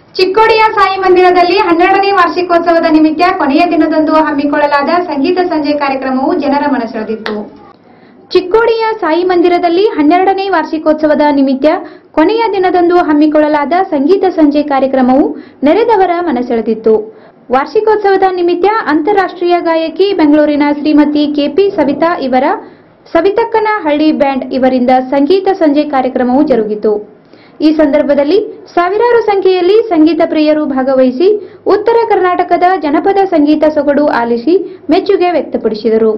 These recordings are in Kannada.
ಚಿಕ್ಕೋಡಿಯ ಸಾಯಿ ಮಂದಿರದಲ್ಲಿ ಹನ್ನೆರಡನೇ ವಾರ್ಷಿಕೋತ್ಸವದ ನಿಮಿತ್ತ ಕೊನೆಯ ದಿನದಂದು ಹಮ್ಮಿಕೊಳ್ಳಲಾದ ಸಂಗೀತ ಸಂಜೆ ಕಾರ್ಯಕ್ರಮವು ಜನರ ಮನಸೆಳೆದಿತ್ತು ಚಿಕ್ಕೋಡಿಯ ಸಾಯಿ ಮಂದಿರದಲ್ಲಿ ಹನ್ನೆರಡನೇ ವಾರ್ಷಿಕೋತ್ಸವದ ನಿಮಿತ್ತ ಕೊನೆಯ ದಿನದಂದು ಹಮ್ಮಿಕೊಳ್ಳಲಾದ ಸಂಗೀತ ಸಂಜೆ ಕಾರ್ಯಕ್ರಮವು ನೆರೆದವರ ಮನಸೆಳೆದಿತ್ತು ವಾರ್ಷಿಕೋತ್ಸವದ ನಿಮಿತ್ತ ಅಂತಾರಾಷ್ಟ್ರೀಯ ಗಾಯಕಿ ಬೆಂಗಳೂರಿನ ಶ್ರೀಮತಿ ಕೆಪಿ ಸವಿತಾ ಇವರ ಸವಿತಕ್ಕನ ಹಳ್ಳಿ ಬ್ಯಾಂಡ್ ಇವರಿಂದ ಸಂಗೀತ ಸಂಜೆ ಕಾರ್ಯಕ್ರಮವು ಜರುಗಿತು ಈ ಸಂದರ್ಭದಲ್ಲಿ ಸಾವಿರಾರು ಸಂಖ್ಯೆಯಲ್ಲಿ ಸಂಗೀತ ಪ್ರಿಯರು ಭಾಗವಹಿಸಿ ಉತ್ತರ ಕರ್ನಾಟಕದ ಜನಪದ ಸಂಗೀತ ಸೊಗಡು ಆಲಿಸಿ ಮೆಚ್ಚುಗೆ ವ್ಯಕ್ತಪಡಿಸಿದರು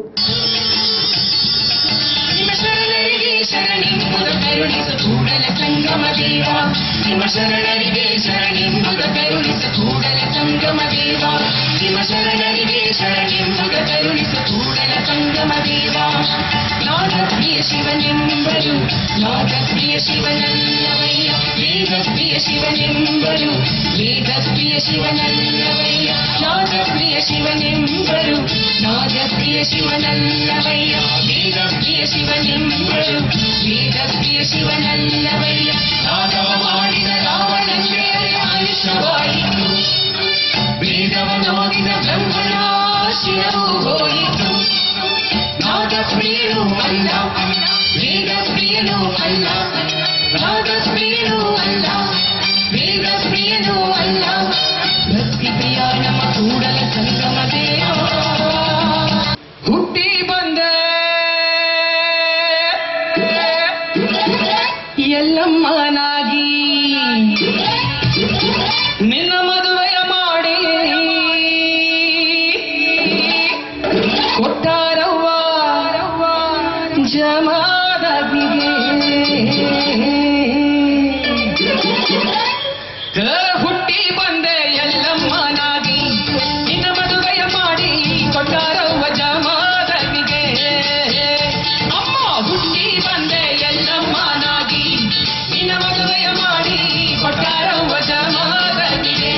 ನಿಮ್ಮ ಶರಣರಿಗೆ ಶರಣಿಂಬುದ ಕರುಣಿಸ ಕೂಡಲ ಸಂಗಮ ದೇವ ನಿಮ್ಮ ಶರಣರಿಗೆ ಶರಣಿಂಬುದ ಕರುಣಿಸ ಕೂಡಲ ಸಂಗಮ ದೇವ ನಿಮ್ಮ ಶರಣರಿಗೆ ಶರಣಿಂಬುದ ಕರುಣಿಸ ಕೂಡಲ ಸಂಗಮ ದೇವ ನಾದ ಪ್ರಿಯ ಶಿವನೆಂಬರು ನಾದ ಪ್ರಿಯ ಶಿವನಲ್ಲವಯ್ಯ ವೇದ ಪ್ರಿಯ ಶಿವನೆಂಬರು ವೇದ ಪ್ರಿಯ ಶಿವನಲ್ಲವಯ್ಯ ನಾದ ಪ್ರಿಯ ಶಿವನೆಂಬರು ನಾದ ಪ್ರಿಯ ಶಿವನಲ್ಲವಯ್ಯ ವೇದ ಪ್ರಿಯ ಶಿವನೆಂಬರು ವೇದ ಪ್ರಿಯ ಶಿವನಲ್ಲವಯ್ಯ ನಾದವ ಮಾಡಿದ ರಾವಣನಿಗೆ ಆಯುಷವಾಯಿತು ವೇದವನೋದಿದ ಬ್ರಹ್ಮನ ಶಿರವು ಹೋಯಿತು ನಾದ ಪ್ರಿಯನು ಅಲ್ಲ ವೇದ ಪ್ರಿಯನು ಅಲ್ಲ ನಾದ ಪ್ರಿಯನು ಅಲ್ಲ ವೇದ ಪ್ರಿಯನು ಅಲ್ಲ ಭಕ್ತಿ ಪ್ರಿಯ ನಮ್ಮ ಕೂಡಲ ಸಂಗಮ ದೇವ ಹುಟ್ಟಿ ಬಂದೆ ಎಲ್ಲಮ್ಮನಾಗಿ ನಿನ್ನ ಮದುವೆಯ ಮಾಡಿ ಕೊಟ್ಟಾರವ್ವ ಜಮಾದಗಿಗೆ ಹುಟ್ಟಿ ಬಂದೆ ಎಲ್ಲಮ್ಮನಾಗಿ ನಿನ್ನ ಮದುವೆಯ ಮಾಡಿ ಕೊಟ್ಟಾರವ್ವ ಜಮಾದಗಿಗೆ ಅಮ್ಮ ಹುಟ್ಟಿ ಬಂದೆ ಎಲ್ಲಮ್ಮನಾಗಿ ನಿನ್ನ ಮದುವೆಯ ಮಾಡಿ ಕೊಟ್ಟಾರವ್ವ ಜಮಾದಗಿಗೆ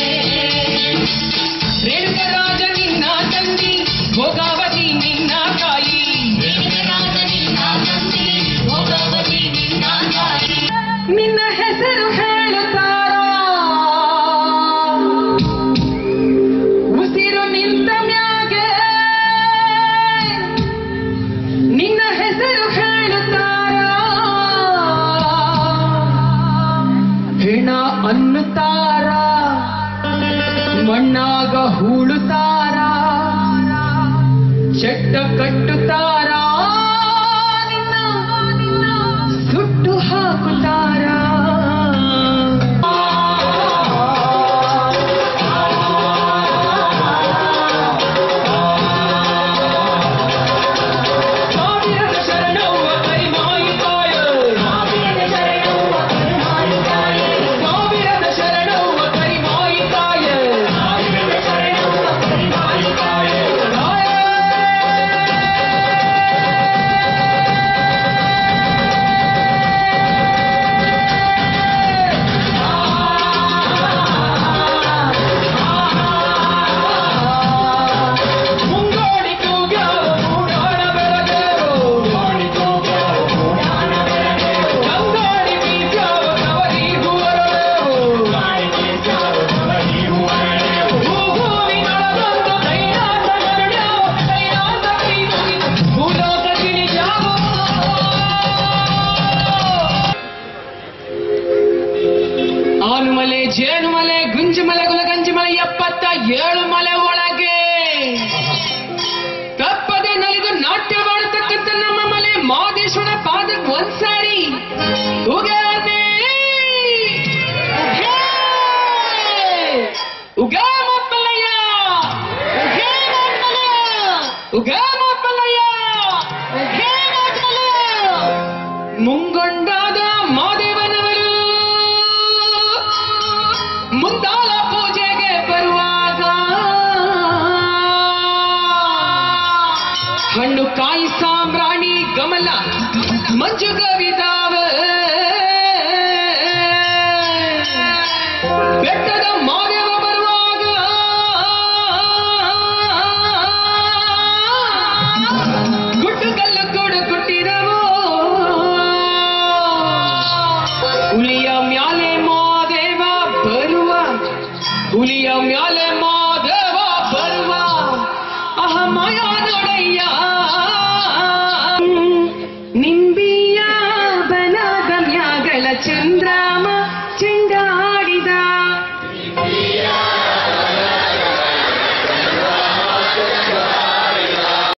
ರೇಣುಕರಾಜ ನಿನ್ನ ತಂದಿ ಭೋಗಾವತಿ ನಿನ್ನ ಕಾಯಿ ನಿನ್ನ ಹೆಸರು ಹೇಳುತ್ತಾರ ಉಸಿರು ನಿಂತ ಮ್ಯಾಗೆ ನಿನ್ನ ಹೆಸರು ಹೇಳುತ್ತಾರ ಹೆಣ ಅನ್ನುತ್ತಾರ ಮಣ್ಣಾಗ ಹೂಳುತ್ತಾರ ಚೆಟ್ಟ ಕಟ್ಟುತ್ತಾರ ನಿನ್ನ ಸುಟ್ಟು ಹಾಕುತ್ತಾರ ಸಾವಿರದ ಶರಣವ್ವ ಕೈ ಮಾಯಿತಾಯ ಸಾವಿರದ ಶರಣವ್ವ ಕೈ ಮಾಯಿತಾಯ ಮುಂಗಾಡಿ ಕೂಗ್ಯಾವ ಮೂಡಾಣ ಬೆಳಗೇವು ಗಂಗಾಡಿ ಬೀಜಾವ ಕವರಿ ಹೂವರಳೇವು ಹೂವಿನೊಳಗೊಂದು ಕೈಲಾಸ ನರಳ್ಯಾವ ಕೈಲಾಸ ಕೈ ಮುಗಿದು ಭೂಲೋಕ ತಿಳಿಯಾವ ಆನುಮಲೆ ಜೇನುಮಲೆ ಗುಂಜುಮಲೆ ಗುಲಗಂಜಿಮಲೆ ಎಪ್ಪತ್ತ ಏಳು ಮಲೆ ಒಳಗೆ ತಪ್ಪದೆ ನಲಿದು ನಾಟ್ಯ ಮಾಡತಕ್ಕಂಥ ನಮ್ಮ ಮಲೆ ಮಾದೇಶ್ವರ ಪಾದಕ್ ಒಂದ್ಸಾರಿ ಉಗಾನೆ ಉಗಾ ಮಪ್ಪಲಯ್ಯ ಉಗಾ ಮಪ್ಪಲಯ್ಯ ಉಗಾ ಮಪ್ಪಲಯ್ಯ ಉಗಾ ಮಪ್ಪಲಯ್ಯ ಮುಂಗೊಂಡಾದ ಮಾದೇವನವರು ಮುಂದಾಲ ಪೂಜೆಗೆ ಬರುವಾಗ ಹಣ್ಣು ಕಾಯಿ ಸಾಂಬ್ರಾಣಿ ಗಮಲ ಮಂಜು ಗವಿದಾವ ಬೆಟ್ಟದ ಮಾದೇವ ಬರುವಾಗ ಗುಡ್ಡು ಕಲ್ಲು ಕೂಡು ಕುಟ್ಟಿದವೋ ಹುಲಿಯ ಮ್ಯಾಲೆ ಮಾದೇವ ಬರುವಾಗ ಹುಲಿಯ ಮ್ಯಾಲೆ ಮಾ